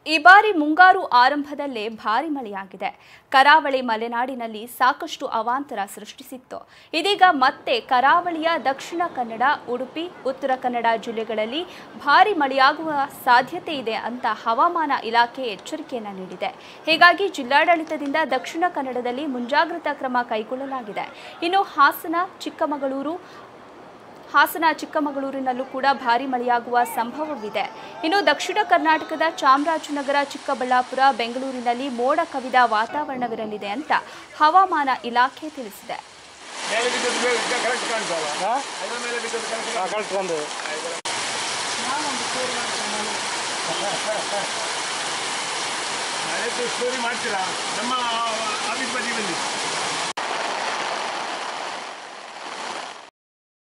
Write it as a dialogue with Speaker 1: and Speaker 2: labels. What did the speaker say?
Speaker 1: ಈ ಬಾರಿ ಮುಂಗಾರು ಆರಂಭದಲ್ಲೇ ಭಾರಿ ಮಳೆಯಾಗಿದೆ ಕರಾವಳಿ ಮಲೆನಾಡಿನಲ್ಲಿ ಸಾಕಷ್ಟು ಅವಾಂತರ ಸೃಷ್ಟಿಸಿತ್ತು ಇದೀಗ ಮತ್ತೆ ಕರಾವಳಿಯ ದಕ್ಷಿಣ ಕನ್ನಡ ಉಡುಪಿ ಉತ್ತರ ಕನ್ನಡ ಜಿಲ್ಲೆಗಳಲ್ಲಿ ಭಾರಿ ಮಳೆಯಾಗುವ ಸಾಧ್ಯತೆ ಇದೆ ಅಂತ ಹವಾಮಾನ ಇಲಾಖೆ ಎಚ್ಚರಿಕೆಯನ್ನು ನೀಡಿದೆ ಹೀಗಾಗಿ ಜಿಲ್ಲಾಡಳಿತದಿಂದ ದಕ್ಷಿಣ ಕನ್ನಡದಲ್ಲಿ ಮುಂಜಾಗ್ರತಾ ಕ್ರಮ ಕೈಗೊಳ್ಳಲಾಗಿದೆ ಇನ್ನು ಹಾಸನ ಚಿಕ್ಕಮಗಳೂರು ಹಾಸನ ಚಿಕ್ಕಮಗಳೂರಿನಲ್ಲೂ ಕೂಡ ಭಾರಿ ಮಳೆಯಾಗುವ ಸಂಭವವಿದೆ ಇನ್ನು ದಕ್ಷಿಣ ಕರ್ನಾಟಕದ ಚಾಮರಾಜನಗರ ಚಿಕ್ಕಬಳ್ಳಾಪುರ ಬೆಂಗಳೂರಿನಲ್ಲಿ ಮೋಡ ಕವಿದ ವಾತಾವರಣವಿರಲಿದೆ ಅಂತ ಹವಾಮಾನ ಇಲಾಖೆ ತಿಳಿಸಿದೆ
Speaker 2: ಮೇಲೆ ಬಿದ್ದದ್ದು ಕರೆಕ್ಟ್ ಕಾಣ್ತಲ್ಲ ಅದರ ಮೇಲೆ ಬಿದ್ದದ್ದು ಕರೆಕ್ಟ್
Speaker 3: ಕರೆಕ್ಟ್ ಬಂದು
Speaker 2: ಮಳೆದು ಸ್ಟೋರಿ ಮಾಡ್ತೀರಾ ನಮ್ಮ ಆಫೀಸ್ ಬದಿ ಬಂದು